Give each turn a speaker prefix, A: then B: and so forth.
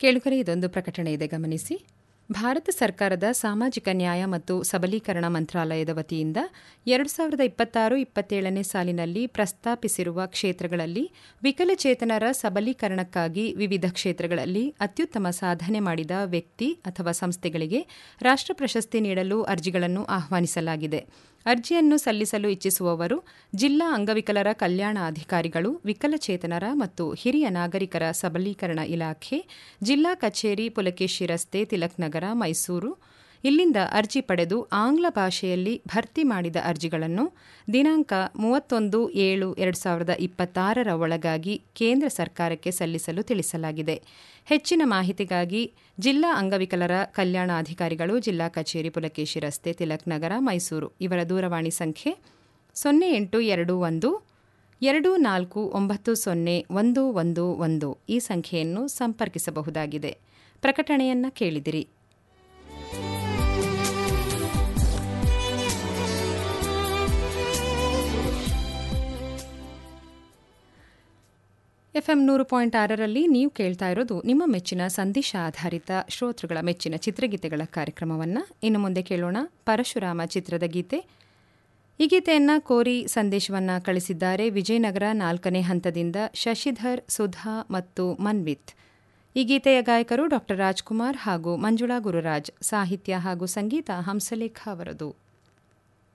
A: ಕೇಳುಗರೆ ಇದೊಂದು ಪ್ರಕಟಣೆ ಇದೆ ಗಮನಿಸಿ ಭಾರತ ಸರ್ಕಾರದ ಸಾಮಾಜಿಕ ನ್ಯಾಯ ಮತ್ತು ಸಬಲೀಕರಣ ಮಂತ್ರಾಲಯದ ವತಿಯಿಂದ ಎರಡು ಸಾವಿರದ ಇಪ್ಪತ್ತಾರು ಇಪ್ಪತ್ತೇಳನೇ ಸಾಲಿನಲ್ಲಿ ಪ್ರಸ್ತಾಪಿಸಿರುವ ಕ್ಷೇತ್ರಗಳಲ್ಲಿ ವಿಕಲಚೇತನರ ಸಬಲೀಕರಣಕ್ಕಾಗಿ ವಿವಿಧ ಕ್ಷೇತ್ರಗಳಲ್ಲಿ ಅತ್ಯುತ್ತಮ ಸಾಧನೆ ಮಾಡಿದ ವ್ಯಕ್ತಿ ಅಥವಾ ಸಂಸ್ಥೆಗಳಿಗೆ ರಾಷ್ಟ್ರ ಪ್ರಶಸ್ತಿ ನೀಡಲು ಅರ್ಜಿಗಳನ್ನು ಆಹ್ವಾನಿಸಲಾಗಿದೆ ಅರ್ಜಿಯನ್ನು ಸಲ್ಲಿಸಲು ಇಚ್ಛಿಸುವವರು ಜಿಲ್ಲಾ ಅಂಗವಿಕಲರ ಕಲ್ಯಾಣ ಅಧಿಕಾರಿಗಳು ವಿಕಲಚೇತನರ ಮತ್ತು ಹಿರಿಯ ನಾಗರಿಕರ ಸಬಲೀಕರಣ ಇಲಾಖೆ ಜಿಲ್ಲಾ ಕಚೇರಿ ಪುಲಕೇಶಿ ರಸ್ತೆ ತಿಲಕ್ ನಗರ ಮೈಸೂರು ಇಲ್ಲಿಂದ ಅರ್ಜಿ ಪಡೆದು ಆಂಗ್ಲ ಭಾಷೆಯಲ್ಲಿ ಭರ್ತಿ ಮಾಡಿದ ಅರ್ಜಿಗಳನ್ನು ದಿನಾಂಕ ಮೂವತ್ತೊಂದು ಏಳು ಎರಡು ಸಾವಿರದ ಇಪ್ಪತ್ತಾರರ ಒಳಗಾಗಿ ಕೇಂದ್ರ ಸರ್ಕಾರಕ್ಕೆ ಸಲ್ಲಿಸಲು ತಿಳಿಸಲಾಗಿದೆ ಹೆಚ್ಚಿನ ಮಾಹಿತಿಗಾಗಿ ಜಿಲ್ಲಾ ಅಂಗವಿಕಲರ ಕಲ್ಯಾಣಾಧಿಕಾರಿಗಳು ಜಿಲ್ಲಾ ಕಚೇರಿ ಪುಲಕೇಶಿ ರಸ್ತೆ ತಿಲಕ್ ನಗರ ಮೈಸೂರು ಇವರ ದೂರವಾಣಿ ಸಂಖ್ಯೆ ಸೊನ್ನೆ ಎಂಟು ಎರಡು ಒಂದು ಎರಡು ನಾಲ್ಕು ಒಂಬತ್ತು ಸೊನ್ನೆ ಒಂದು ಒಂದು ಒಂದು ಈ ಸಂಖ್ಯೆಯನ್ನು ಸಂಪರ್ಕಿಸಬಹುದಾಗಿದೆ ಪ್ರಕಟಣೆಯನ್ನ ಕೇಳಿದಿರಿ ಎಫ್ಎಂ ನೂರು ಪಾಯಿಂಟ್ ಆರರಲ್ಲಿ ನೀವು ಕೇಳ್ತಾ ಇರೋದು ನಿಮ್ಮ ಮೆಚ್ಚಿನ ಸಂದೇಶ ಆಧಾರಿತ ಶ್ರೋತೃಗಳ ಮೆಚ್ಚಿನ ಚಿತ್ರಗೀತೆಗಳ ಕಾರ್ಯಕ್ರಮವನ್ನು ಇನ್ನು ಮುಂದೆ ಕೇಳೋಣ ಪರಶುರಾಮ ಚಿತ್ರದ ಗೀತೆ ಈ ಗೀತೆಯನ್ನು ಕೋರಿ ಸಂದೇಶವನ್ನು ಕಳಿಸಿದ್ದಾರೆ ವಿಜಯನಗರ ನಾಲ್ಕನೇ ಹಂತದಿಂದ ಶಶಿಧರ್ ಸುಧಾ ಮತ್ತು ಮನ್ವಿತ್ ಈ ಗೀತೆಯ ಗಾಯಕರು ಡಾಕ್ಟರ್ ರಾಜ್ಕುಮಾರ್ ಹಾಗೂ ಮಂಜುಳಾ ಗುರುರಾಜ್ ಸಾಹಿತ್ಯ ಹಾಗೂ ಸಂಗೀತ ಹಂಸಲೇಖ ಅವರದು